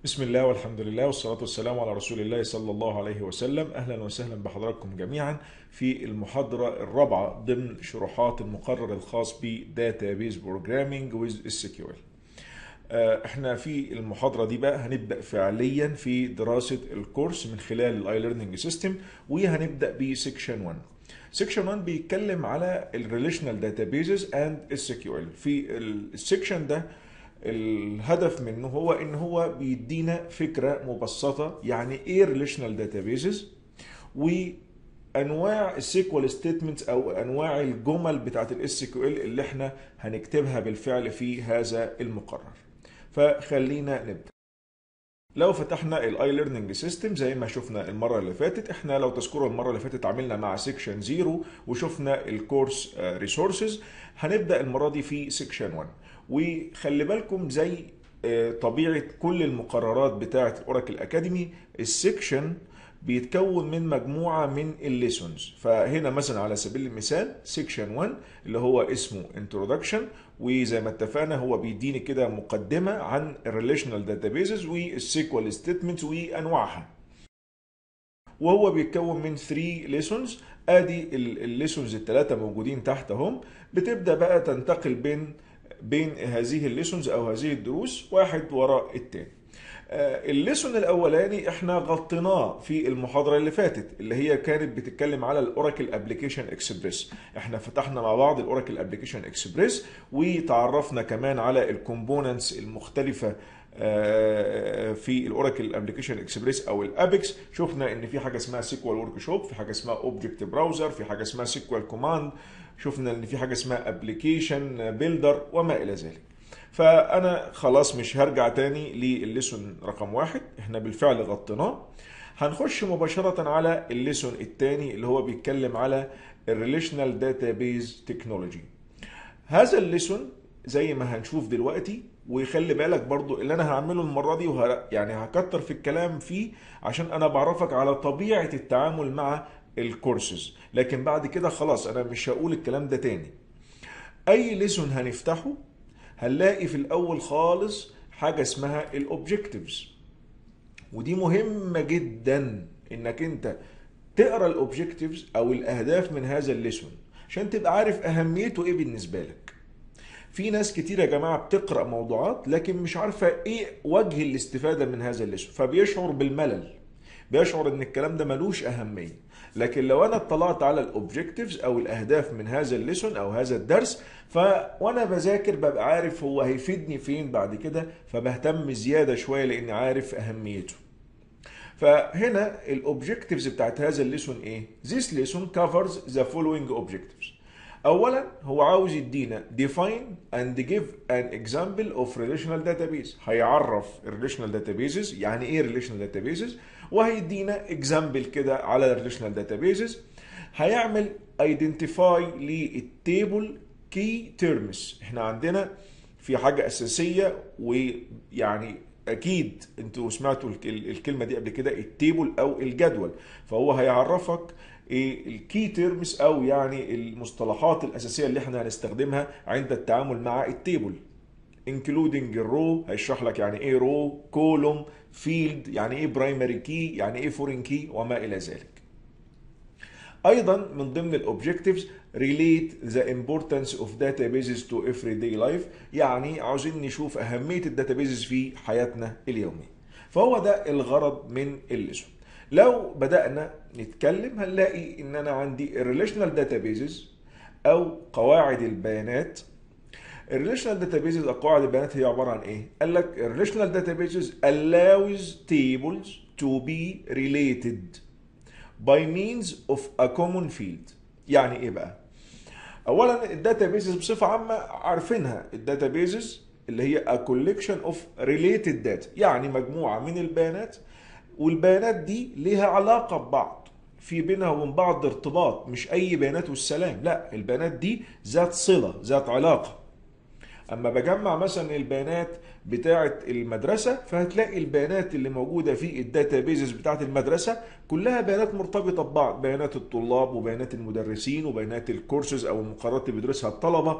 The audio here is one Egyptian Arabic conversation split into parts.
بسم الله والحمد لله والصلاة والسلام على رسول الله صلى الله عليه وسلم أهلا وسهلا بحضراتكم جميعا في المحاضرة الرابعة ضمن شروحات المقرر الخاص ب Database Programming with SQL آه، احنا في المحاضرة دي بقى هنبدأ فعليا في دراسة الكورس من خلال الاي ليرنينج سيستم وهنبدأ بسكشن 1 سكشن 1 بيتكلم على الريليشنال داتابيزز اند اس كيو ال في السكشن ده الهدف منه هو ان هو بيدينا فكره مبسطه يعني ايه ريليشنال داتابيزز وانواع السيكوال ستيتمنتس او انواع الجمل بتاعت الاس كيو ال اللي احنا هنكتبها بالفعل في هذا المقرر فخلينا نبدا لو فتحنا الاي ليرنينج سيستم زي ما شفنا المره اللي فاتت احنا لو تذكروا المره اللي فاتت عملنا مع سيكشن 0 وشفنا الكورس ريسورسز هنبدا المره دي في سيكشن 1 وخلي بالكم زي آه، طبيعه كل المقررات بتاعه اوراكل اكاديمي السيكشن بيتكون من مجموعه من الليسونز فهنا مثلا على سبيل المثال سيكشن 1 اللي هو اسمه انترودكشن وزي ما اتفقنا هو بيديني كده مقدمه عن الريليشنال داتابيزز والسيكوال ستيتمنتس وانواعها وهو بيتكون من 3 ليسونز ادي الليسونز الثلاثه موجودين تحت اهم بتبدا بقى تنتقل بين بين هذه الليسونز او هذه الدروس واحد وراء التاني آه، الليسون الاولاني احنا غطيناه في المحاضره اللي فاتت اللي هي كانت بتتكلم على الاوراكل ابلكيشن اكسبريس احنا فتحنا مع بعض الاوراكل ابلكيشن اكسبريس وتعرفنا كمان على الكومبوننتس المختلفه آه، في الاوراكل ابلكيشن اكسبريس او الابيكس شفنا ان في حاجه اسمها سيكوال ورك شوب في حاجه اسمها اوبجكت براوزر في حاجه اسمها سيكوال كوماند شفنا ان في حاجه اسمها ابلكيشن بيلدر وما الى ذلك فانا خلاص مش هرجع تاني للليسون رقم واحد احنا بالفعل غطيناه هنخش مباشرة على الليسون الثاني اللي هو بيتكلم على الريليشنال داتابيز تكنولوجي هذا الليسون زي ما هنشوف دلوقتي وخلي بالك برضو اللي انا هعمله المرة دي وه... يعني هكتر في الكلام فيه عشان انا بعرفك على طبيعة التعامل مع الكورسز لكن بعد كده خلاص انا مش هقول الكلام ده تاني اي ليسون هنفتحه هنلاقي في الاول خالص حاجه اسمها الاوبجكتيفز ودي مهمه جدا انك انت تقرا الاوبجكتيفز او الاهداف من هذا الليسون عشان تبقى عارف اهميته ايه بالنسبه لك في ناس كتير يا جماعه بتقرا موضوعات لكن مش عارفه ايه وجه الاستفاده من هذا الليسون فبيشعر بالملل بيشعر ان الكلام ده ملوش اهميه لكن لو انا اطلعت على الاوبجكتيفز او الاهداف من هذا الليسون او هذا الدرس ف وانا بذاكر ببقى عارف هو هيفيدني فين بعد كده فبهتم زياده شويه لاني عارف اهميته فهنا الاوبجكتيفز بتاعت هذا الليسون ايه this lesson covers the following objectives اولا هو عاوز يدينا define and give an example of relational database هيعرف relational databases يعني ايه relational databases وهيدينا example كده على relational databases هيعمل identify للتيبل key terms احنا عندنا في حاجة أساسية ويعني أكيد أنتوا سمعتوا الك- الكلمة دي قبل كده التيبل أو الجدول فهو هيعرفك ايه الكي تيرمز او يعني المصطلحات الاساسيه اللي احنا هنستخدمها عند التعامل مع التيبل انكلودنج الرو هيشرح لك يعني ايه رو كولوم فيلد يعني ايه برايمري كي يعني ايه فورين كي وما الى ذلك ايضا من ضمن الاوبجكتيفز relate the importance of databases to everyday life يعني عاوزين نشوف اهميه الداتابيزز في حياتنا اليوميه فهو ده الغرض من الليسون لو بدانا نتكلم هنلاقي ان انا عندي الريليشنال داتابيزز او قواعد البيانات الريليشنال داتابيزز او قواعد البيانات هي عباره عن ايه قال لك الريليشنال داتابيزز allows tables to be related by means of a common field يعني ايه بقى اولا الداتابيزز بصفه عامه عارفينها الداتابيزز اللي هي a collection of related data يعني مجموعه من البيانات والبيانات دي ليها علاقه ببعض في بينها وبين بعض ارتباط مش اي بيانات والسلام لا البيانات دي ذات صله ذات علاقه اما بجمع مثلا البيانات بتاعه المدرسه فهتلاقي البيانات اللي موجوده في الداتابيزز بتاعه المدرسه كلها بيانات مرتبطه ببعض بيانات الطلاب وبيانات المدرسين وبيانات الكورسز او المقررات اللي بيدرسها الطلبه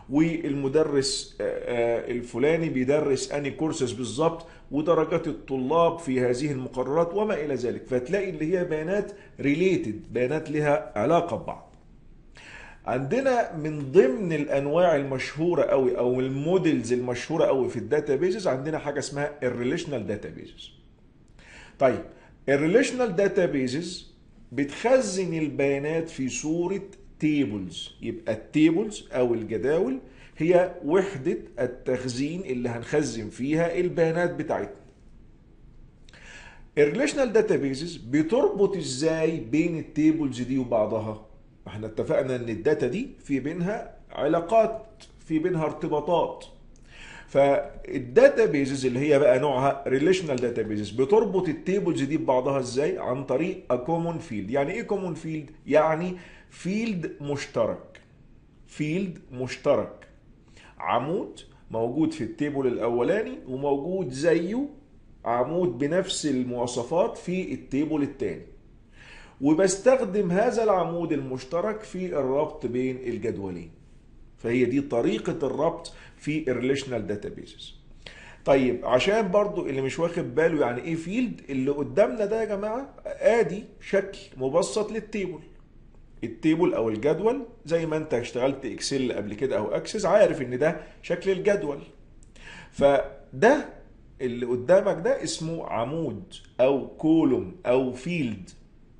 والمدرس الفلاني بيدرس اني كورسز بالظبط ودرجات الطلاب في هذه المقررات وما الى ذلك فتلاقي اللي هي بيانات ريليتد بيانات لها علاقه ببعض عندنا من ضمن الانواع المشهوره قوي او المودلز المشهوره قوي في الداتابيزز عندنا حاجه اسمها الريليشنال داتابيزز طيب الريليشنال داتابيزز بتخزن البيانات في صوره تيبلز يبقى التيبلز او الجداول هي وحده التخزين اللي هنخزن فيها البيانات بتاعتنا الريليشنال داتابيزز بتربط ازاي بين التيبلز دي وبعضها احنا اتفقنا ان الداتا دي في بينها علاقات في بينها ارتباطات فالداتا بيزز اللي هي بقى نوعها ريليشنال داتا بيزز بتربط التيبلز دي ببعضها ازاي عن طريق ا كومون فيلد يعني ايه كومون فيلد يعني فيلد مشترك فيلد مشترك عمود موجود في التيبل الاولاني وموجود زيه عمود بنفس المواصفات في التيبل الثاني وبستخدم هذا العمود المشترك في الربط بين الجدولين فهي دي طريقة الربط في الريليشنال داتابيسز طيب عشان برضو اللي مش واخد باله يعني ايه فيلد اللي قدامنا ده يا جماعة ادي شكل مبسط للتيبل التيبل او الجدول زي ما انت اشتغلت اكسل قبل كده او اكسس عارف ان ده شكل الجدول فده اللي قدامك ده اسمه عمود او كولوم او فيلد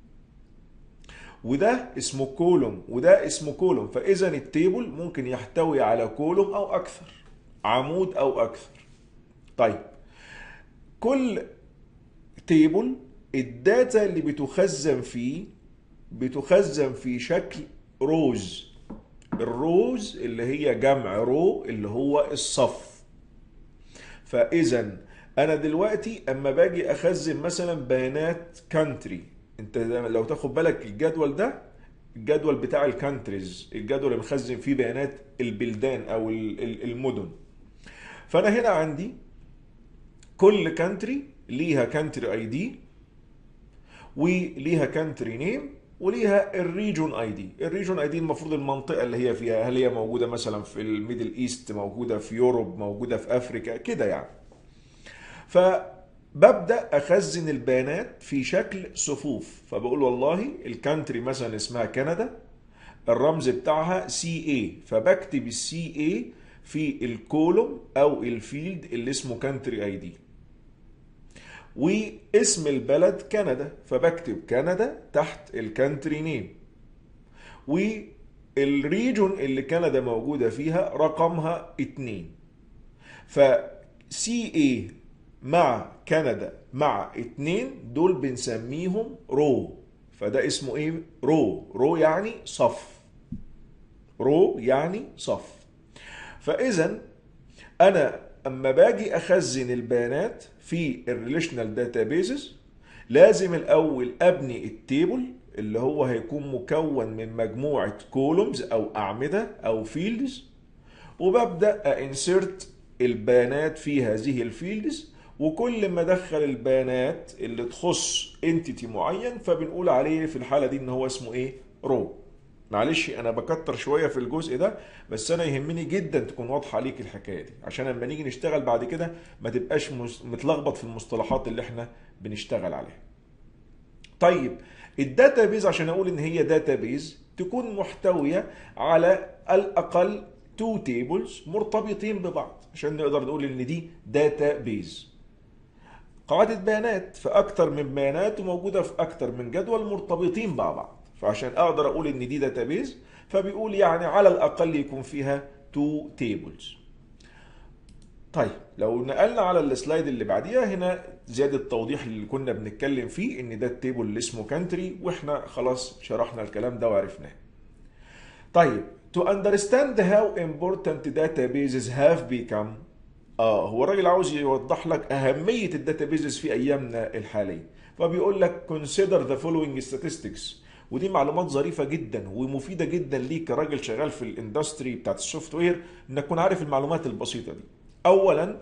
وده اسمه كولوم وده اسمه كولوم فاذا التيبل ممكن يحتوي على كولوم او اكثر عمود او اكثر طيب كل تيبل الداتا اللي بتخزن فيه بتخزن في شكل روز الروز اللي هي جمع رو اللي هو الصف فاذا انا دلوقتي اما باجي اخزن مثلا بيانات كانتري انت لو تاخد بالك الجدول ده الجدول بتاع الكانتريز الجدول اللي مخزن فيه بيانات البلدان او المدن فانا هنا عندي كل كانتري ليها كانتري اي دي وليها كانتري نيم وليها الريجون اي دي الريجون اي دي المفروض المنطقه اللي هي فيها هل هي موجوده مثلا في الميدل ايست موجوده في يوروب موجوده في افريكا كده يعني فببدا اخزن البيانات في شكل صفوف فبقول والله الكانتري مثلا اسمها كندا الرمز بتاعها سي اي فبكتب السي اي في الكولوم او الفيلد اللي اسمه كانتري اي دي واسم البلد كندا فبكتب كندا تحت الكانتري نيم والريجون اللي كندا موجودة فيها رقمها 2 ف سي اي مع كندا مع 2 دول بنسميهم رو فده اسمه ايه رو رو يعني صف رو يعني صف فاذا انا اما باجي اخزن البيانات في الريليشنال داتابيزز لازم الاول ابني التيبل اللي هو هيكون مكون من مجموعه كولومز او اعمده او فيلدز وببدا انسرت البيانات في هذه الفيلدز وكل ما ادخل البيانات اللي تخص انتيتي معين فبنقول عليه في الحاله دي ان هو اسمه ايه رو معلش انا بكتر شويه في الجزء ده بس انا يهمني جدا تكون واضحه عليك الحكايه دي عشان لما نيجي نشتغل بعد كده ما تبقاش متلخبط في المصطلحات اللي احنا بنشتغل عليها طيب الداتابيز عشان اقول ان هي داتابيز تكون محتويه على الاقل تو تيبلز مرتبطين ببعض عشان نقدر نقول ان دي داتابيز قاعدة بيانات في أكتر من بيانات وموجودة في أكتر من جدول مرتبطين مع بعض فعشان أقدر أقول إن دي داتابيز فبيقول يعني على الأقل يكون فيها تو تيبلز طيب لو نقلنا على السلايد اللي بعديها هنا زيادة توضيح اللي كنا بنتكلم فيه ان ده التيبل اللي اسمه كانتري واحنا خلاص شرحنا الكلام ده وعرفناه. طيب to understand how important databases have become اه هو الراجل عاوز يوضح لك اهميه الداتابيزز في ايامنا الحاليه فبيقول لك consider the following statistics ودي معلومات ظريفه جدا ومفيده جدا ليك كراجل شغال في الاندستري بتاعت السوفت وير انك تكون عارف المعلومات البسيطه دي اولا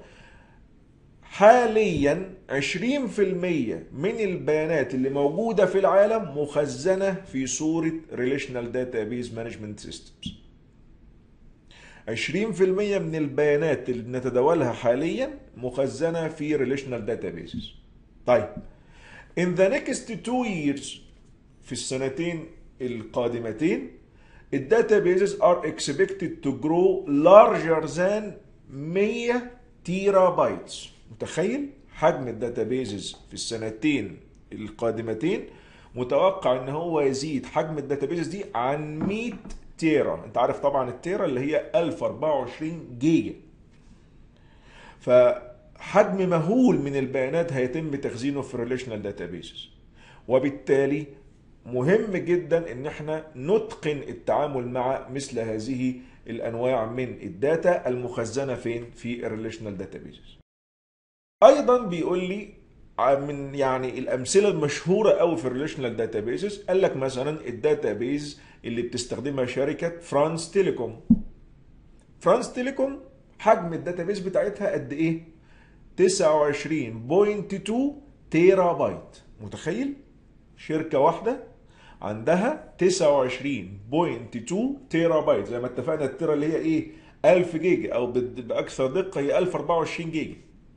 حاليا 20% من البيانات اللي موجوده في العالم مخزنه في صوره relational database management systems 20% من البيانات اللي بنتداولها حاليا مخزنة في relational databases طيب in the next two years في السنتين القادمتين الداتابيزز are expected to grow larger than 100 تيرا بايتس متخيل حجم الداتابيزز في السنتين القادمتين متوقع ان هو يزيد حجم الداتابيزز دي عن 100 تيرا انت عارف طبعا التيرا اللي هي 1024 جيجا فحجم مهول من البيانات هيتم تخزينه في الريليشنال داتابيزز وبالتالي مهم جدا ان احنا نتقن التعامل مع مثل هذه الانواع من الداتا المخزنه فين في الريليشنال داتابيزز ايضا بيقول لي من يعني الامثله المشهوره قوي في الريليشنال داتابيزز قال لك مثلا الداتابيز اللي بتستخدمها شركه فرانس تيليكوم فرانس تيليكوم حجم الداتابيز بتاعتها قد ايه 29.2 تيرا بايت متخيل شركه واحده عندها 29.2 تيرا بايت زي ما اتفقنا التيرا اللي هي ايه 1000 جيجا او باكثر دقه هي 1024 جيجا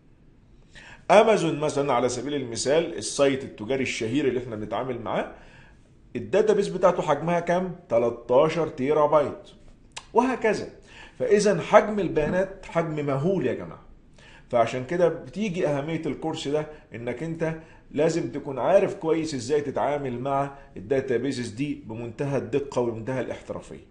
امازون مثلا على سبيل المثال السايت التجاري الشهير اللي احنا بنتعامل معاه الداتابيس بتاعته حجمها كام 13 تيرا بايت وهكذا فاذا حجم البيانات حجم مهول يا جماعه فعشان كده بتيجي اهميه الكورس ده انك انت لازم تكون عارف كويس ازاي تتعامل مع الداتابيسز دي بمنتهى الدقه وبمنتهى الاحترافيه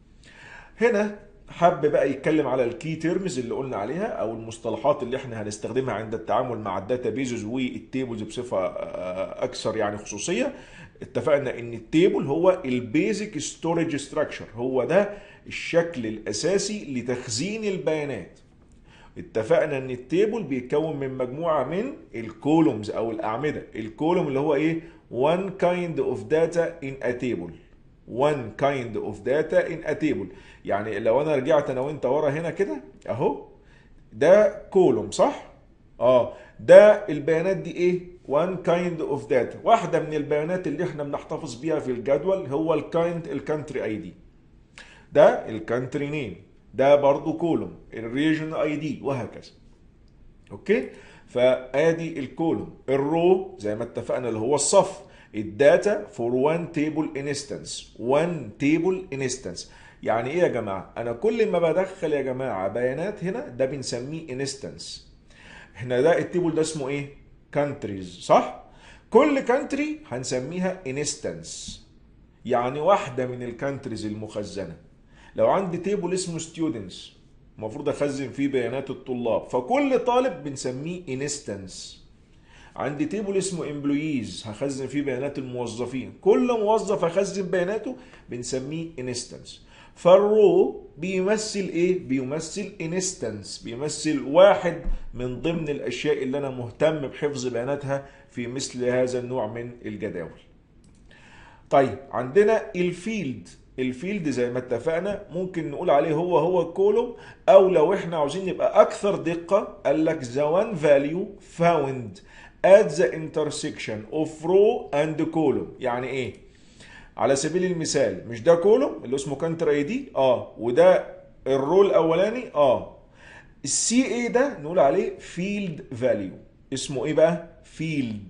هنا حب بقى يتكلم على الكي تيرمز اللي قلنا عليها او المصطلحات اللي احنا هنستخدمها عند التعامل مع الداتابيزز والتيبلز بصفه اكثر يعني خصوصيه اتفقنا ان التيبل هو البيزك ستورج ستراكشر هو ده الشكل الاساسي لتخزين البيانات اتفقنا ان التيبل بيتكون من مجموعه من الكولومز او الاعمده الكولوم اللي هو ايه one kind of data in a table one kind of data in a table يعني لو انا رجعت انا وانت ورا هنا كده اهو ده كولوم صح اه ده البيانات دي ايه one kind of data واحده من البيانات اللي احنا بنحتفظ بيها في الجدول هو الكايند الكانتري اي دي ده الكانتري نيم ده برضو كولوم الريجن اي دي وهكذا اوكي فادي الكولوم الرو زي ما اتفقنا اللي هو الصف الداتا فور وان تيبل انستنس وان تيبل انستنس يعني ايه يا جماعه انا كل ما بدخل يا جماعه بيانات هنا ده بنسميه انستنس احنا ده التيبل ده اسمه ايه كانتريز صح كل كانتري هنسميها انستنس يعني واحده من الكانتريز المخزنه لو عندي تيبل اسمه ستودنتس المفروض اخزن فيه بيانات الطلاب فكل طالب بنسميه انستنس عندي تيبل اسمه امبلويز هخزن فيه بيانات الموظفين كل موظف اخزن بياناته بنسميه انستنس فالرو بيمثل ايه بيمثل انستنس بيمثل واحد من ضمن الاشياء اللي انا مهتم بحفظ بياناتها في مثل هذا النوع من الجداول طيب عندنا الفيلد الفيلد زي ما اتفقنا ممكن نقول عليه هو هو الكولوم او لو احنا عاوزين نبقى اكثر دقه قال لك the one value found at the intersection of row and column يعني ايه على سبيل المثال مش ده كولوم اللي اسمه كانتر اي دي اه وده الرو الاولاني اه السي اي ده نقول عليه فيلد فاليو اسمه ايه بقى فيلد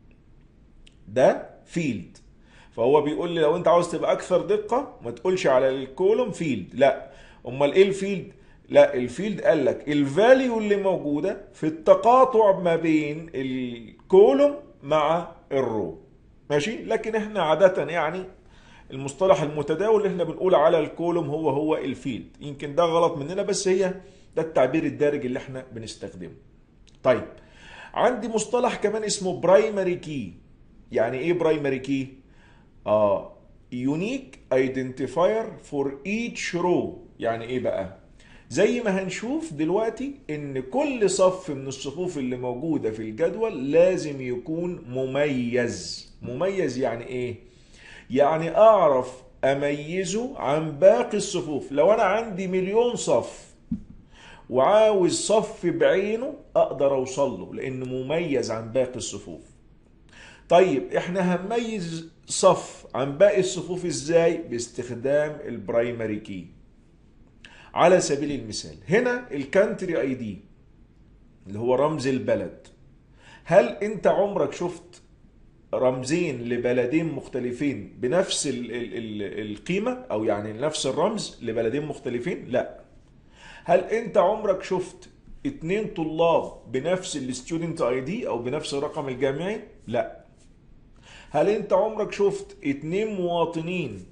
ده فيلد فهو بيقول لي لو انت عاوز تبقى اكثر دقه ما تقولش على الكولوم فيلد لا امال ايه الفيلد لا الفيلد قال لك الفاليو اللي موجوده في التقاطع ما بين الكولوم مع الرو ماشي لكن احنا عاده يعني المصطلح المتداول اللي احنا بنقول على الكولوم هو هو الفيلد يمكن ده غلط مننا بس هي ده التعبير الدارج اللي احنا بنستخدمه طيب عندي مصطلح كمان اسمه برايمري كي يعني ايه برايمري كي اه يونيك ايدنتيفاير فور ايتش رو يعني ايه بقى زي ما هنشوف دلوقتي ان كل صف من الصفوف اللي موجوده في الجدول لازم يكون مميز مميز يعني ايه يعني اعرف اميزه عن باقي الصفوف لو انا عندي مليون صف وعاوز صف بعينه اقدر اوصل له لانه مميز عن باقي الصفوف طيب احنا هنميز صف عن باقي الصفوف ازاي باستخدام البرايمري كي على سبيل المثال هنا الكانتري اي دي اللي هو رمز البلد هل انت عمرك شفت رمزين لبلدين مختلفين بنفس ال ال ال القيمة او يعني نفس الرمز لبلدين مختلفين لا هل انت عمرك شفت اتنين طلاب بنفس الستودنت اي دي او بنفس الرقم الجامعي لا هل انت عمرك شفت اتنين مواطنين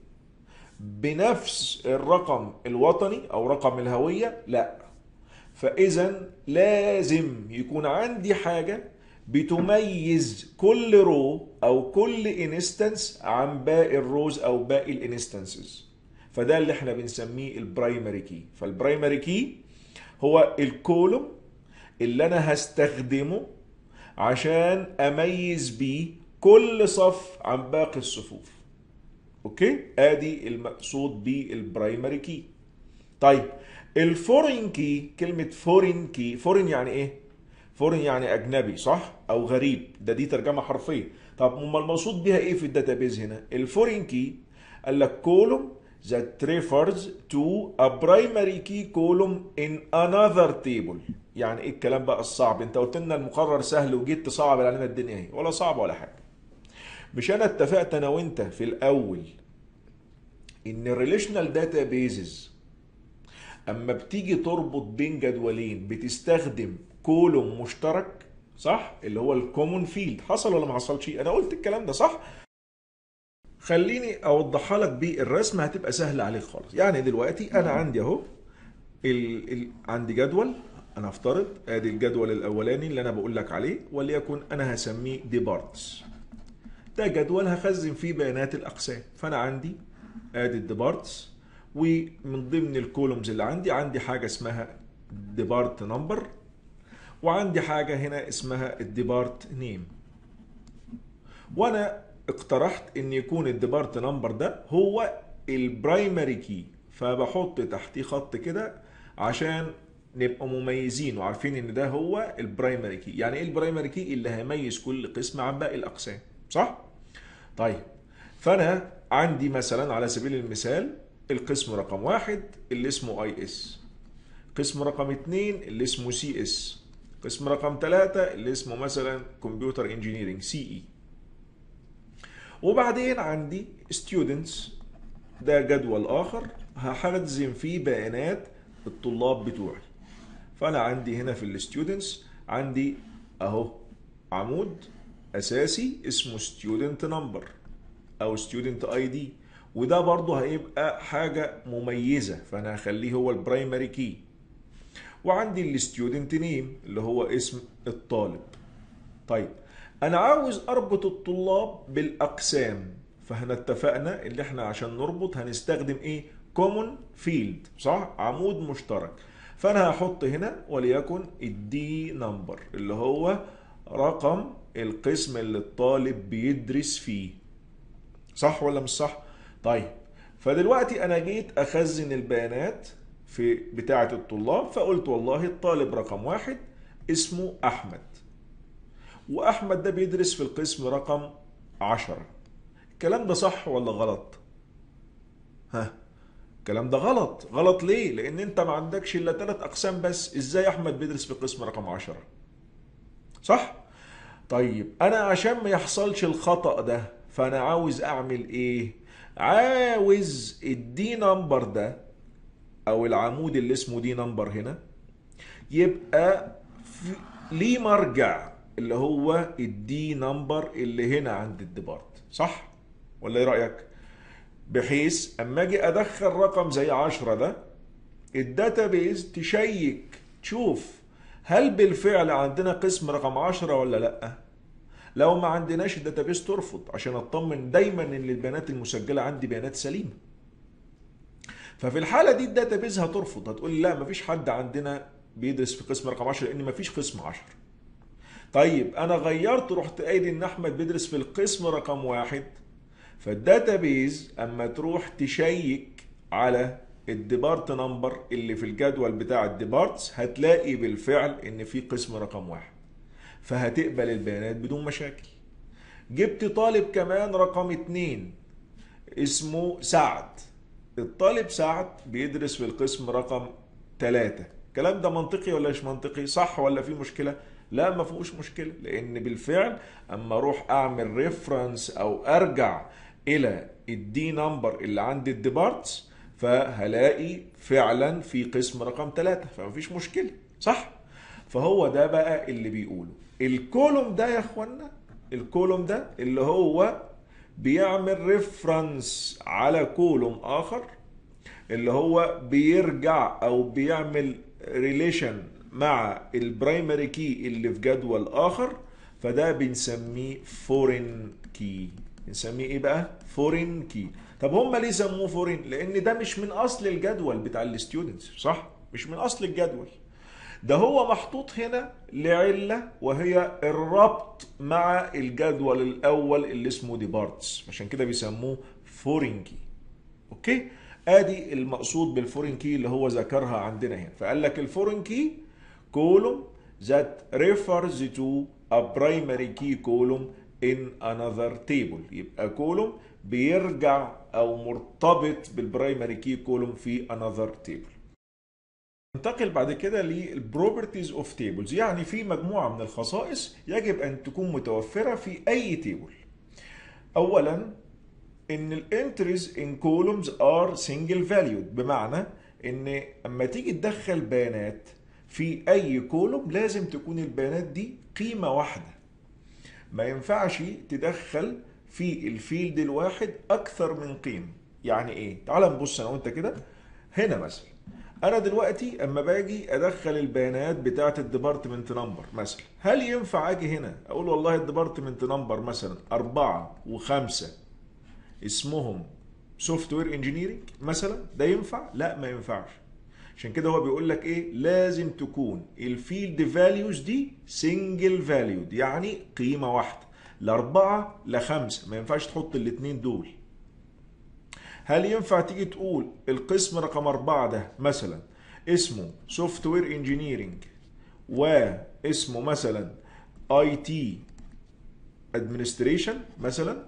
بنفس الرقم الوطني او رقم الهوية لا فاذا لازم يكون عندي حاجة بتميز كل رو او كل انستنس عن باقي الروز او باقي الانستنسز فده اللي احنا بنسميه البرايمري كي فالبرايمري كي هو الكولوم اللي انا هستخدمه عشان اميز بيه كل صف عن باقي الصفوف اوكي ادي المقصود بالبرايمري كي طيب الفورين كي كلمه فورين كي فورين يعني ايه فورين يعني اجنبي صح او غريب ده دي ترجمه حرفيه طب امال المقصود بيها ايه في الداتابيز هنا الفورين كي قال لك كولوم that refers to a primary key column in another table يعني ايه الكلام بقى الصعب انت قلت لنا المقرر سهل وجيت تصعب علينا الدنيا اهي ولا صعب ولا حاجه مش انا اتفقت انا وانت في الاول ان الريليشنال داتابيزز اما بتيجي تربط بين جدولين بتستخدم كولوم مشترك صح اللي هو الكومون فيلد حصل ولا ما حصلش انا قلت الكلام ده صح خليني اوضحها لك بالرسم هتبقى سهله عليك خالص يعني دلوقتي انا عندي اهو ال... ال... عندي جدول انا افترض ادي الجدول الاولاني اللي انا بقول لك عليه وليكن انا هسميه ديبارتس ده جدول هخزن فيه بيانات الاقسام فانا عندي ادي الديبارتس ومن ضمن الكولومز اللي عندي عندي حاجه اسمها ديبارت نمبر وعندي حاجه هنا اسمها الديبارت نيم وانا اقترحت ان يكون الديبارت نمبر ده هو البرايمري كي فبحط تحتيه خط كده عشان نبقى مميزين وعارفين ان ده هو البرايمري كي يعني ايه البرايمري كي اللي هيميز كل قسم عن باقي الاقسام صح طيب فانا عندي مثلا على سبيل المثال القسم رقم واحد اللي اسمه اي اس قسم رقم اتنين اللي اسمه سي اس قسم رقم ثلاثة اللي اسمه مثلا كمبيوتر انجينيرنج سي اي وبعدين عندي students ده جدول اخر هخزن فيه بيانات الطلاب بتوعي فانا عندي هنا في الستودنتس عندي اهو عمود اساسي اسمه student number او student ID وده برضه هيبقى حاجة مميزة فانا هخليه هو البرايمري كي وعندي الستودنت نيم اللي هو اسم الطالب طيب انا عاوز اربط الطلاب بالاقسام فاحنا اتفقنا ان احنا عشان نربط هنستخدم ايه كومون فيلد صح عمود مشترك فانا هحط هنا وليكن الدي نمبر اللي هو رقم القسم اللي الطالب بيدرس فيه صح ولا مش صح طيب فدلوقتي انا جيت اخزن البيانات في بتاعه الطلاب فقلت والله الطالب رقم واحد اسمه احمد واحمد ده بيدرس في القسم رقم عشرة الكلام ده صح ولا غلط ها الكلام ده غلط غلط ليه لان انت ما عندكش الا ثلاث اقسام بس ازاي احمد بيدرس في القسم رقم عشرة صح طيب انا عشان ما يحصلش الخطأ ده فانا عاوز اعمل ايه عاوز الدي نمبر ده او العمود اللي اسمه دي نمبر هنا يبقى ليه مرجع اللي هو الدي نمبر اللي هنا عند الديبارت صح ولا ايه رايك بحيث اما اجي ادخل رقم زي 10 ده الداتابيز تشيك تشوف هل بالفعل عندنا قسم رقم 10 ولا لا لو ما عندناش الداتابيز ترفض عشان اطمن دايما ان البيانات المسجله عندي بيانات سليمه ففي الحاله دي الداتابيز هترفض هتقول لي لا مفيش حد عندنا بيدرس في قسم رقم 10 لان مفيش قسم 10 طيب انا غيرت رحت قايل ان احمد بيدرس في القسم رقم واحد فالداتابيز اما تروح تشيك على الديبارت نمبر اللي في الجدول بتاع الديبارتس هتلاقي بالفعل ان في قسم رقم واحد فهتقبل البيانات بدون مشاكل جبت طالب كمان رقم اتنين اسمه سعد الطالب سعد بيدرس في القسم رقم 3 الكلام ده منطقي ولا مش منطقي صح ولا في مشكله لا ما فيهوش مشكله لان بالفعل اما اروح اعمل ريفرنس او ارجع الى الدي نمبر اللي عند الديبارتس فهلاقي فعلا في قسم رقم 3 فمفيش مشكله صح فهو ده بقى اللي بيقوله الكولوم ده يا اخوانا الكولوم ده اللي هو بيعمل ريفرنس على كولوم اخر اللي هو بيرجع او بيعمل ريليشن مع البرايمري كي اللي في جدول اخر فده بنسميه فورين كي بنسميه ايه بقى فورين كي طب هم ليه سموه فورين لان ده مش من اصل الجدول بتاع الستودنتس صح مش من اصل الجدول ده هو محطوط هنا لعلة وهي الربط مع الجدول الأول اللي اسمه ديبارتس عشان كده بيسموه فورين كي أوكي ادي المقصود بالفورين كي اللي هو ذكرها عندنا هنا فقال لك الفورين كي column that refers to a primary key column in another table يبقى column بيرجع او مرتبط بالبرايمري كي كولوم في another table ننتقل بعد كده للبروبرتيز اوف تيبلز يعني في مجموعه من الخصائص يجب ان تكون متوفره في اي تيبل اولا ان الانتريز ان كولومز ار سنجل فاليود بمعنى ان اما تيجي تدخل بيانات في اي كولوم لازم تكون البيانات دي قيمه واحده ما ينفعش تدخل في الفيلد الواحد اكثر من قيمه يعني ايه تعال نبص انا وانت كده هنا مثلا انا دلوقتي اما باجي ادخل البيانات بتاعه الديبارتمنت نمبر مثلا هل ينفع اجي هنا اقول والله الديبارتمنت نمبر مثلا أربعة وخمسة اسمهم سوفت وير انجينيرنج مثلا ده ينفع لا ما ينفعش عشان كده هو بيقول لك ايه لازم تكون الفيلد فاليوز دي سنجل فاليود يعني قيمه واحده لاربعه لخمسه ما ينفعش تحط الاثنين دول هل ينفع تيجي تقول القسم رقم أربعة ده مثلا اسمه سوفت وير انجينيرنج واسمه مثلا اي تي ادمنستريشن مثلا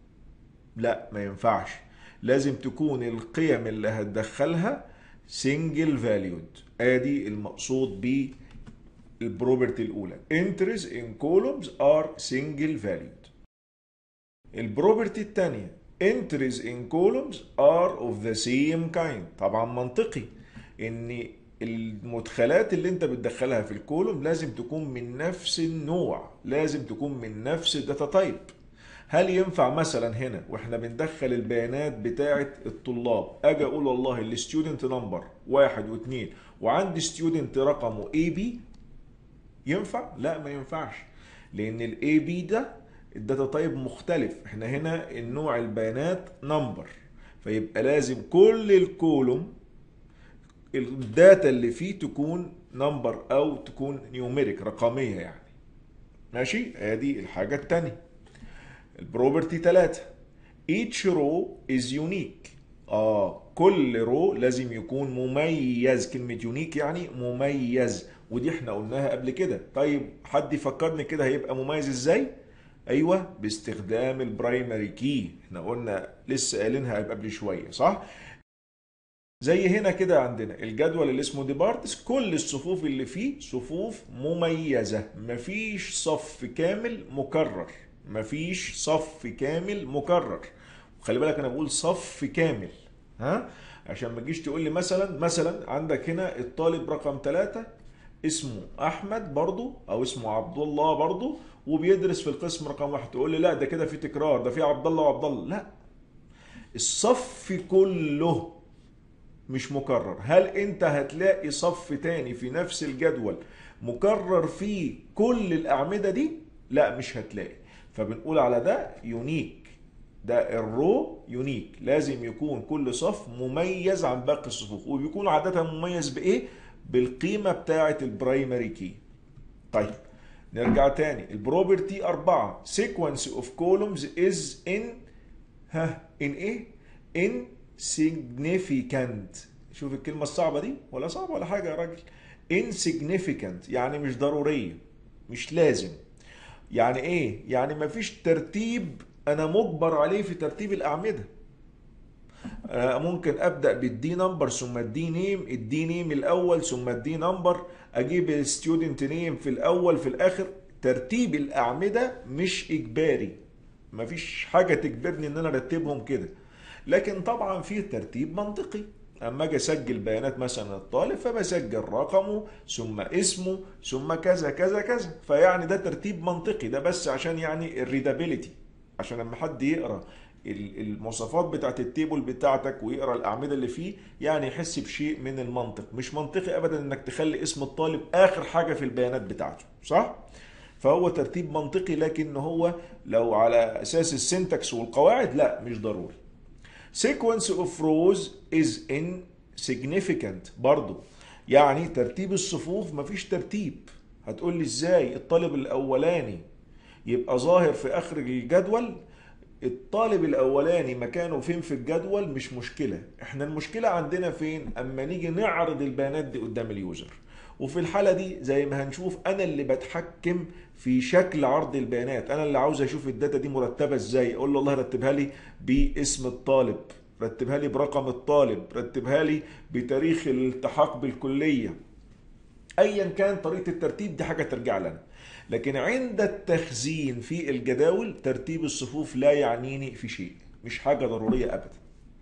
لا ما ينفعش لازم تكون القيم اللي هتدخلها سنجل فاليود ادي المقصود ب البروبرتي الاولى entries in columns are single valued البروبرتي الثانيه entries in columns are of the same kind طبعا منطقي ان المدخلات اللي انت بتدخلها في الكولوم لازم تكون من نفس النوع لازم تكون من نفس الداتا تايب هل ينفع مثلا هنا واحنا بندخل البيانات بتاعه الطلاب اجي اقول والله الستودنت نمبر واحد واثنين وعندي ستودنت رقمه اي بي ينفع؟ لا ما ينفعش لان الاي بي ده الداتا تايب مختلف احنا هنا النوع البيانات نمبر فيبقى لازم كل الكولوم الداتا اللي فيه تكون نمبر او تكون نيوميريك رقميه يعني ماشي ادي الحاجه الثانيه البروبرتي 3 each row is unique اه كل رو لازم يكون مميز كلمة يونيك يعني مميز ودي احنا قلناها قبل كده طيب حد يفكرني كده هيبقى مميز ازاي ايوه باستخدام البرايمري كي احنا قلنا لسه قايلينها قبل شويه صح زي هنا كده عندنا الجدول اللي اسمه ديبارتس كل الصفوف اللي فيه صفوف مميزه مفيش صف كامل مكرر مفيش صف كامل مكرر وخلي بالك انا بقول صف كامل ها عشان ما تجيش تقول لي مثلا مثلا عندك هنا الطالب رقم ثلاثة اسمه احمد برضو او اسمه عبد الله برضو وبيدرس في القسم رقم واحد تقول لي لا ده كده في تكرار ده في عبد الله وعبد الله لا الصف كله مش مكرر هل انت هتلاقي صف تاني في نفس الجدول مكرر فيه كل الاعمده دي لا مش هتلاقي فبنقول على ده يونيك ده الرو يونيك لازم يكون كل صف مميز عن باقي الصفوف وبيكون عادة مميز بإيه؟ بالقيمة بتاعة البرايمري كي طيب نرجع تاني البروبرتي أربعة sequence of columns is in ها in إيه؟ insignificant شوف الكلمة الصعبة دي ولا صعبة ولا حاجة يا راجل insignificant يعني مش ضرورية مش لازم يعني ايه يعني مفيش ترتيب انا مجبر عليه في ترتيب الاعمده أنا ممكن ابدا بالدي نمبر ثم الدي نيم الدي نيم الاول ثم الدي نمبر اجيب الستودنت نيم في الاول في الاخر ترتيب الاعمده مش اجباري مفيش حاجه تجبرني ان انا ارتبهم كده لكن طبعا في ترتيب منطقي اما اجي اسجل بيانات مثلا الطالب فبسجل رقمه ثم اسمه ثم كذا كذا كذا فيعني ده ترتيب منطقي ده بس عشان يعني الريدابيليتي عشان لما حد يقرا المواصفات بتاعت التيبل بتاعتك ويقرا الاعمده اللي فيه يعني يحس بشيء من المنطق مش منطقي ابدا انك تخلي اسم الطالب اخر حاجه في البيانات بتاعته صح فهو ترتيب منطقي لكن هو لو على اساس السنتكس والقواعد لا مش ضروري sequence of rows is insignificant برضو يعني ترتيب الصفوف مفيش ترتيب هتقول لي ازاي الطالب الاولاني يبقى ظاهر في اخر الجدول الطالب الاولاني مكانه فين في الجدول مش مشكله احنا المشكله عندنا فين اما نيجي نعرض البيانات دي قدام اليوزر وفي الحاله دي زي ما هنشوف انا اللي بتحكم في شكل عرض البيانات انا اللي عاوز اشوف الداتا دي مرتبه ازاي اقول له والله رتبها لي باسم الطالب رتبها لي برقم الطالب رتبها لي بتاريخ الالتحاق بالكليه ايا كان طريقه الترتيب دي حاجه ترجع لنا لكن عند التخزين في الجداول ترتيب الصفوف لا يعنيني في شيء مش حاجه ضروريه ابدا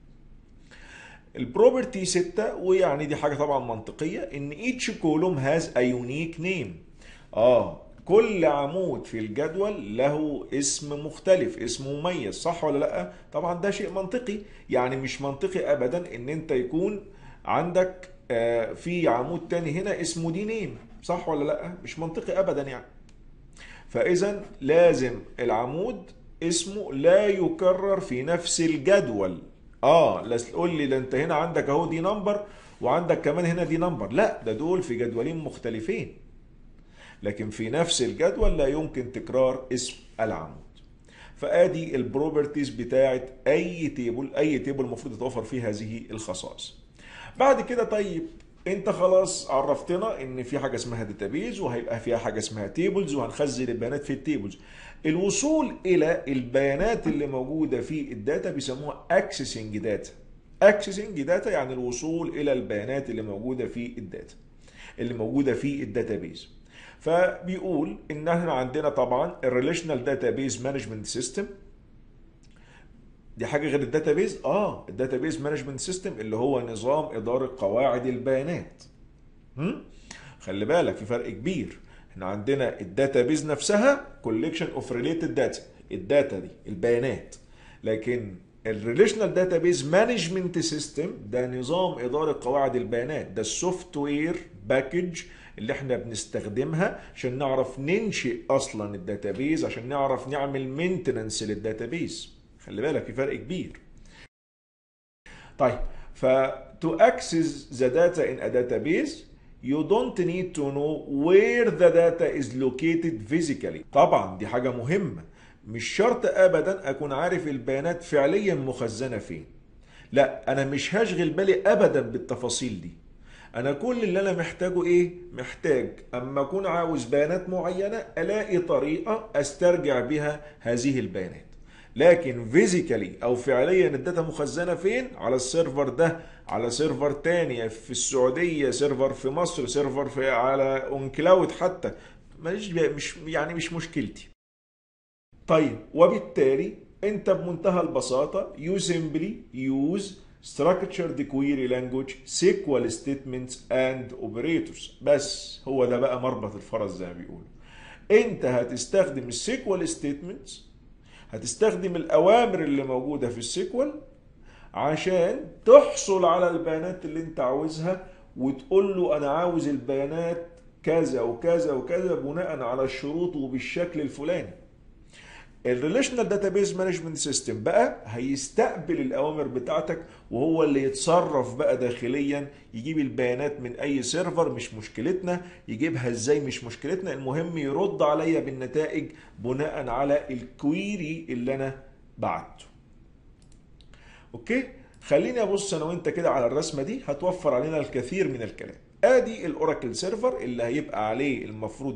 البروبرتي 6 ويعني دي حاجه طبعا منطقيه ان each column has a unique name اه كل عمود في الجدول له اسم مختلف اسم مميز صح ولا لا طبعا ده شيء منطقي يعني مش منطقي ابدا ان انت يكون عندك آه في عمود تاني هنا اسمه دي نيم صح ولا لا مش منطقي ابدا يعني فاذا لازم العمود اسمه لا يكرر في نفس الجدول اه لا تقول لي ده انت هنا عندك اهو دي نمبر وعندك كمان هنا دي نمبر لا ده دول في جدولين مختلفين لكن في نفس الجدول لا يمكن تكرار اسم العمود فادي البروبرتيز بتاعت اي تيبل اي تيبل المفروض يتوفر فيه هذه الخصائص بعد كده طيب انت خلاص عرفتنا ان في حاجه اسمها داتابيز وهيبقى فيها حاجه اسمها تيبلز وهنخزن البيانات في التيبلز الوصول الى البيانات اللي موجوده في الداتا بيسموها اكسسنج داتا اكسسنج داتا يعني الوصول الى البيانات اللي موجوده في الداتا اللي موجوده في الداتابيز فبيقول ان احنا عندنا طبعا الريليشنال داتابيز مانجمنت سيستم دي حاجه غير الداتابيز اه الداتابيز مانجمنت سيستم اللي هو نظام اداره قواعد البيانات هم؟ خلي بالك في فرق كبير احنا عندنا الداتابيز نفسها كوليكشن اوف ريليتد داتا الداتا دي البيانات لكن الريليشنال داتابيز مانجمنت سيستم ده نظام اداره قواعد البيانات ده السوفت وير باكج اللي احنا بنستخدمها عشان نعرف ننشئ اصلا الداتابيز عشان نعرف نعمل مينتننس للداتابيز خلي بالك في فرق كبير طيب ف to access the data in a database you don't need to know where the data is located physically طبعا دي حاجة مهمة مش شرط ابدا اكون عارف البيانات فعليا مخزنة فين لا انا مش هشغل بالي ابدا بالتفاصيل دي انا كل اللي انا محتاجه ايه محتاج اما اكون عاوز بيانات معينة الاقي طريقة استرجع بها هذه البيانات لكن فيزيكالي او فعليا الداتا مخزنه فين على السيرفر ده على سيرفر تاني في السعوديه سيرفر في مصر سيرفر في على اون كلاود حتى ماليش مش يعني مش مشكلتي طيب وبالتالي انت بمنتهى البساطه you simply use structured query language SQL statements and operators بس هو ده بقى مربط الفرس زي ما بيقولوا انت هتستخدم السيكوال ستيتمنتس هتستخدم الاوامر اللي موجوده في السيكوال عشان تحصل على البيانات اللي انت عاوزها وتقول له انا عاوز البيانات كذا وكذا وكذا بناء على الشروط وبالشكل الفلاني الريليشنال داتابيز مانجمنت سيستم بقى هيستقبل الاوامر بتاعتك وهو اللي يتصرف بقى داخليا يجيب البيانات من اي سيرفر مش مشكلتنا يجيبها ازاي مش مشكلتنا المهم يرد عليا بالنتائج بناء على الكويري اللي انا بعته اوكي خليني ابص انا وانت كده على الرسمه دي هتوفر علينا الكثير من الكلام ادي الاوراكل سيرفر اللي هيبقى عليه المفروض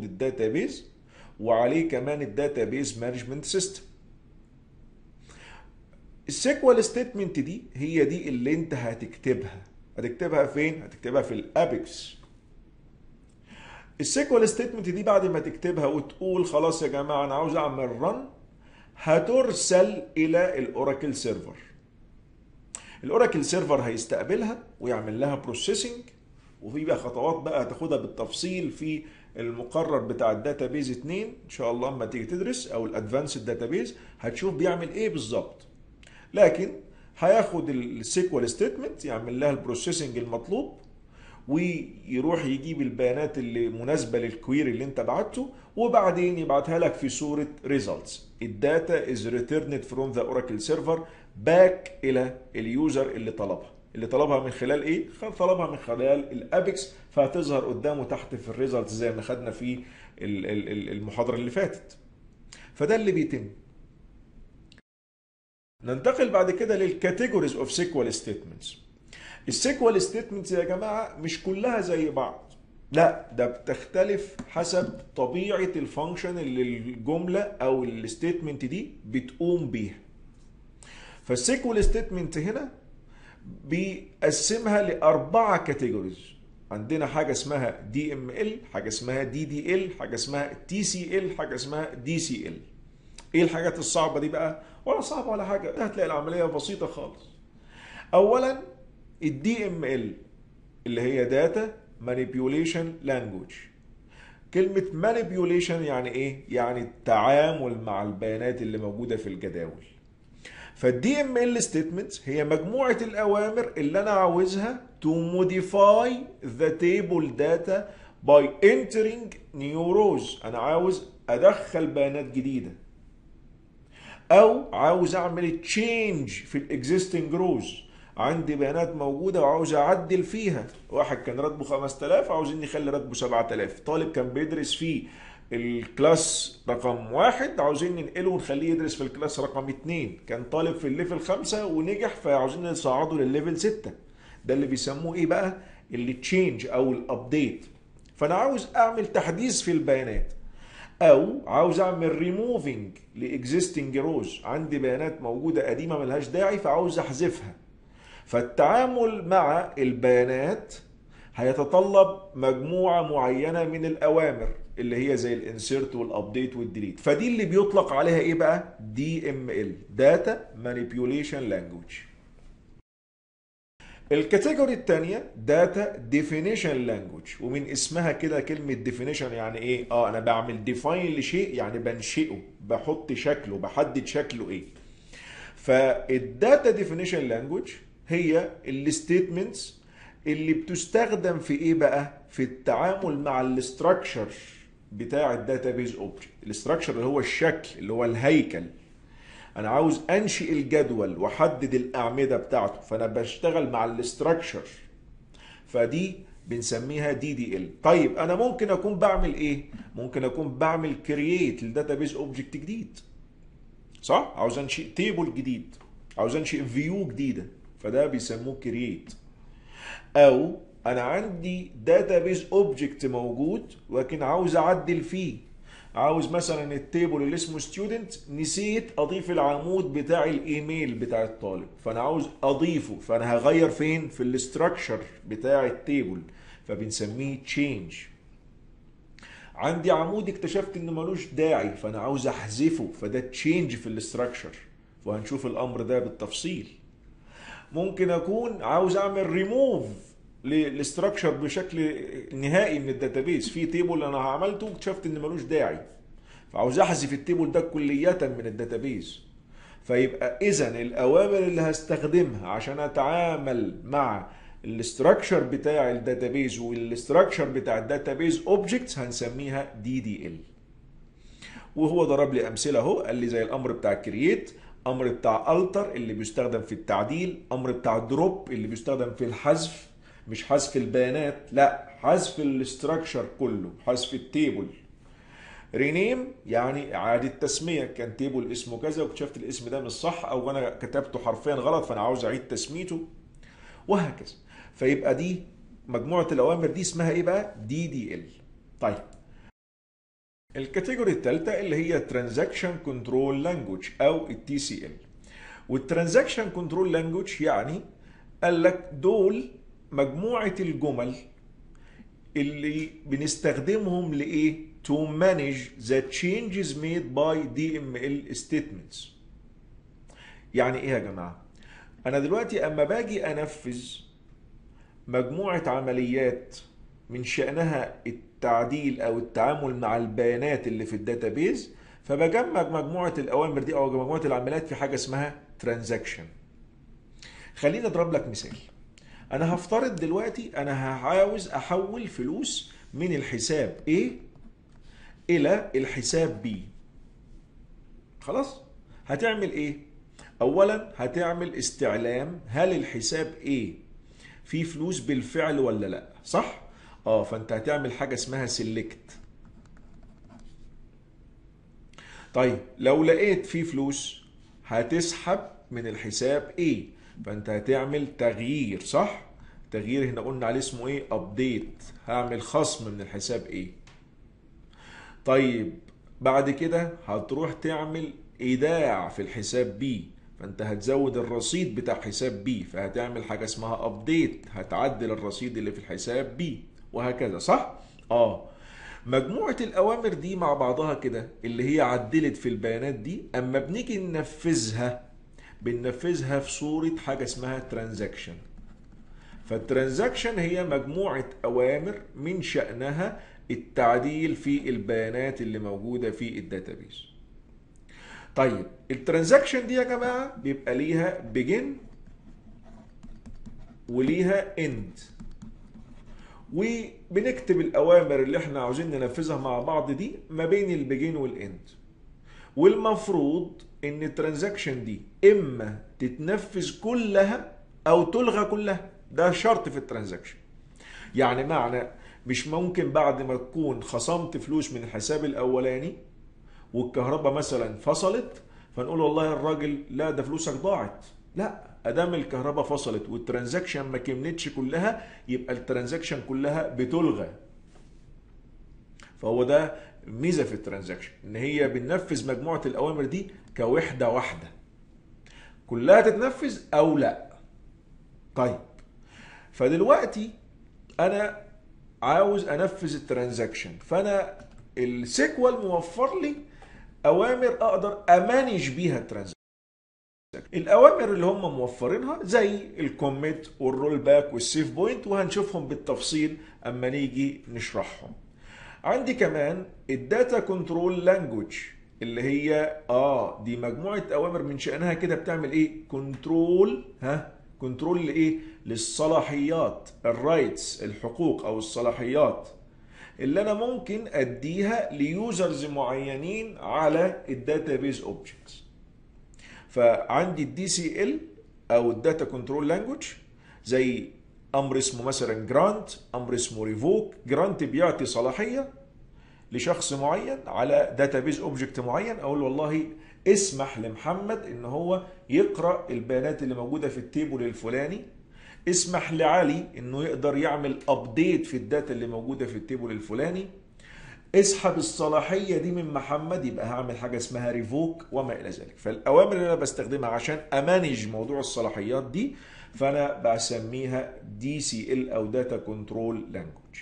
الداتابيز وعليه كمان الداتابيز مانجمنت سيستم السيكوال ستيتمنت دي هي دي اللي انت هتكتبها هتكتبها فين هتكتبها في الابيكس السيكوال ستيتمنت دي بعد ما تكتبها وتقول خلاص يا جماعه انا عاوز اعمل رن هترسل الى الاوراكل سيرفر الاوراكل سيرفر هيستقبلها ويعمل لها بروسيسنج وفي بقى خطوات بقى هتاخدها بالتفصيل في المقرر بتاع الداتابيز 2 ان شاء الله اما تيجي تدرس او الادفانسد داتابيز هتشوف بيعمل ايه بالظبط لكن هياخد السيكوال ستيتمنت يعمل لها البروسيسنج المطلوب ويروح يجيب البيانات اللي مناسبه للكويري اللي انت بعته وبعدين يبعتها لك في صوره ريزلتس الداتا از ريتيرند فروم ذا اوراكل سيرفر باك الى اليوزر اللي طلبها اللي طلبها من خلال ايه طلبها من خلال الابيكس فهتظهر قدامه تحت في الريزلتس زي ما خدنا في المحاضره اللي فاتت فده اللي بيتم ننتقل بعد كده للكاتيجوريز اوف سيكوال ستيتمنتس السيكوال ستيتمنتس يا جماعه مش كلها زي بعض لا ده بتختلف حسب طبيعه الفانكشن اللي الجمله او الستيتمنت دي بتقوم بيها فالسيكوال ستيتمنت هنا بيقسمها لاربعه كاتيجوريز عندنا حاجه اسمها دي ام ال حاجه اسمها دي دي ال حاجه اسمها تي سي ال حاجه اسمها دي سي ال ايه الحاجات الصعبه دي بقى ولا صعبه ولا حاجه هتلاقي العمليه بسيطه خالص اولا الدي ام ال اللي هي داتا مانيبيوليشن لانجوج كلمة مانيبيوليشن يعني ايه؟ يعني التعامل مع البيانات اللي موجودة في الجداول. فالدي ام ال ستيتمنت هي مجموعة الأوامر اللي أنا عاوزها to modify the table data by entering new rows أنا عاوز أدخل بيانات جديدة أو عاوز أعمل تشينج في الإكزيستنج روز عندي بيانات موجوده وعاوز اعدل فيها واحد كان راتبه 5000 عاوزين نخلي راتبه 7000 طالب كان بيدرس في الكلاس رقم واحد عاوزين ننقله ونخليه يدرس في الكلاس رقم اتنين كان طالب في الليفل خمسة ونجح فعاوزين نصعده للليفل ستة ده اللي بيسموه ايه بقى اللي تشينج او الابديت فانا عاوز اعمل تحديث في البيانات او عاوز اعمل ريموفينج لاكزيستنج روز عندي بيانات موجوده قديمه ملهاش داعي فعاوز احذفها فالتعامل مع البيانات هيتطلب مجموعة معينة من الأوامر اللي هي زي الانسيرت والابديت والديليت فدي اللي بيطلق عليها ايه بقى دي ام ال داتا مانيبيوليشن لانجوج الكاتيجوري الثانية داتا ديفينيشن لانجوج ومن اسمها كده كلمة ديفينيشن يعني ايه اه انا بعمل ديفاين لشيء يعني بنشئه بحط شكله بحدد شكله ايه فالداتا ديفينيشن لانجوج هي الستيتمنتس اللي بتستخدم في ايه بقى في التعامل مع الاستراكشر بتاع الداتابيز اوبجكت الاستراكشر اللي هو الشكل اللي هو الهيكل انا عاوز انشئ الجدول واحدد الاعمده بتاعته فانا بشتغل مع الاستراكشر فدي بنسميها دي دي ال طيب انا ممكن اكون بعمل ايه ممكن اكون بعمل كرييت للداتابيز اوبجكت جديد صح عاوز انشئ تيبل جديد عاوز انشئ فيو جديده فده بيسموه كرييت او انا عندي داتابيز اوبجكت موجود ولكن عاوز اعدل فيه عاوز مثلا التيبل اللي اسمه ستودنت نسيت اضيف العمود بتاع الايميل بتاع الطالب فانا عاوز اضيفه فانا هغير فين في الاستراكشر بتاع التيبل فبنسميه تشينج عندي عمود اكتشفت انه ملوش داعي فانا عاوز احذفه فده تشينج في الاستراكشر وهنشوف الامر ده بالتفصيل ممكن اكون عاوز اعمل ريموف للاستراكشر بشكل نهائي من الداتابيز في تيبل انا عملته واكتشفت ان ملوش داعي فعاوز احذف التيبل ده كلية من الداتابيز فيبقى اذا الاوامر اللي هستخدمها عشان اتعامل مع الاستراكشر بتاع الداتابيز والاستراكشر بتاع الداتابيز اوبجكتس هنسميها دي دي ال وهو ضرب لي امثله اهو قال لي زي الامر بتاع كرييت امر بتاع التر اللي بيستخدم في التعديل امر بتاع دروب اللي بيستخدم في الحذف مش حذف البيانات لا حذف الاستراكشر كله حذف التيبل رينيم يعني اعاده تسميه كان تيبل اسمه كذا واكتشفت الاسم ده مش صح او انا كتبته حرفيا غلط فانا عاوز اعيد تسميته وهكذا فيبقى دي مجموعه الاوامر دي اسمها ايه بقى دي دي ال طيب الكاتيجوري الثالثه اللي هي ترانزاكشن كنترول لانجوج او التي سي ال والترانزاكشن كنترول لانجوج يعني قال لك دول مجموعة الجمل اللي بنستخدمهم لإيه؟ to manage the changes made by DML statements. يعني إيه يا جماعة؟ أنا دلوقتي أما باجي أنفذ مجموعة عمليات من شأنها التعديل أو التعامل مع البيانات اللي في الداتابيز فبجمع مجموعة الأوامر دي أو مجموعة العمليات في حاجة اسمها ترانزاكشن. خليني أضرب لك مثال. انا هفترض دلوقتي انا عاوز احول فلوس من الحساب A الى الحساب B خلاص هتعمل ايه اولا هتعمل استعلام هل الحساب A فيه فلوس بالفعل ولا لا صح اه فانت هتعمل حاجه اسمها سيلكت طيب لو لقيت فيه فلوس هتسحب من الحساب A فانت هتعمل تغيير صح تغيير هنا قلنا عليه اسمه ايه ابديت هعمل خصم من الحساب ايه طيب بعد كده هتروح تعمل ايداع في الحساب بي فانت هتزود الرصيد بتاع حساب بي فهتعمل حاجه اسمها ابديت هتعدل الرصيد اللي في الحساب بي وهكذا صح اه مجموعة الأوامر دي مع بعضها كده اللي هي عدلت في البيانات دي أما بنيجي ننفذها بننفذها في صورة حاجة اسمها ترانزاكشن فالترانزاكشن هي مجموعة أوامر من شأنها التعديل في البيانات اللي موجودة في الداتابيز طيب الترانزاكشن دي يا جماعة بيبقى ليها بيجن وليها اند وبنكتب الأوامر اللي احنا عاوزين ننفذها مع بعض دي ما بين البيجن والاند والمفروض ان الترانزاكشن دي اما تتنفذ كلها او تلغى كلها ده شرط في الترانزاكشن يعني معنى مش ممكن بعد ما تكون خصمت فلوس من الحساب الاولاني والكهرباء مثلا فصلت فنقول والله الراجل لا ده فلوسك ضاعت لا ادام الكهرباء فصلت والترانزاكشن ما كملتش كلها يبقى الترانزاكشن كلها بتلغى فهو ده ميزه في الترانزاكشن ان هي بننفذ مجموعه الاوامر دي كوحده واحده كلها تتنفذ او لا طيب فدلوقتي انا عاوز انفذ الترانزاكشن فانا السيكوال موفر لي اوامر اقدر امانج بيها الترانزاكشن الاوامر اللي هم موفرينها زي الكوميت والرول باك والسيف بوينت وهنشوفهم بالتفصيل اما نيجي نشرحهم عندي كمان الداتا كنترول لانجوج اللي هي اه دي مجموعه اوامر من شانها كده بتعمل ايه كنترول ها كنترول لايه للصلاحيات الرايتس الحقوق او الصلاحيات اللي انا ممكن اديها ليوزرز معينين على الداتابيز اوبجكتس فعندي الدي سي ال او الداتا كنترول لانجوج زي امر اسمه مثلا جرانت امر اسمه ريفوك جرانت بيعطي صلاحيه لشخص معين على داتابيز اوبجكت معين اقول والله اسمح لمحمد ان هو يقرا البيانات اللي موجوده في التيبل الفلاني اسمح لعلي انه يقدر يعمل ابديت في الداتا اللي موجوده في التيبل الفلاني اسحب الصلاحيه دي من محمد يبقى هعمل حاجه اسمها ريفوك وما الى ذلك فالاوامر اللي انا بستخدمها عشان امانج موضوع الصلاحيات دي فانا بسميها دي سي ال او داتا كنترول لانجوج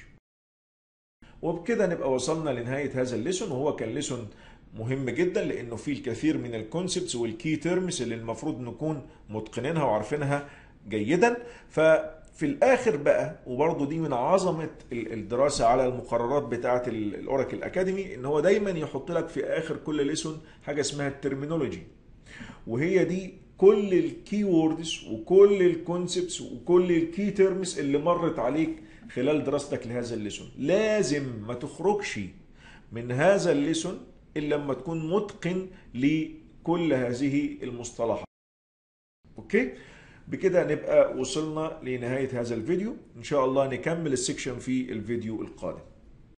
وبكده نبقى وصلنا لنهايه هذا الليسون وهو كان ليسون مهم جدا لانه فيه الكثير من الكونسبتس والكي تيرمز اللي المفروض نكون متقنينها وعارفينها جيدا ففي الاخر بقى وبرضه دي من عظمه الدراسه على المقررات بتاعه الاوراكل اكاديمي ان هو دايما يحط لك في اخر كل ليسون حاجه اسمها الترمينولوجي وهي دي كل الكي ووردز وكل الكونسبتس وكل الكي تيرمز اللي مرت عليك خلال دراستك لهذا الليسون لازم ما تخرجش من هذا الليسون الا لما تكون متقن لكل هذه المصطلحات اوكي بكده نبقى وصلنا لنهايه هذا الفيديو ان شاء الله نكمل السكشن في الفيديو القادم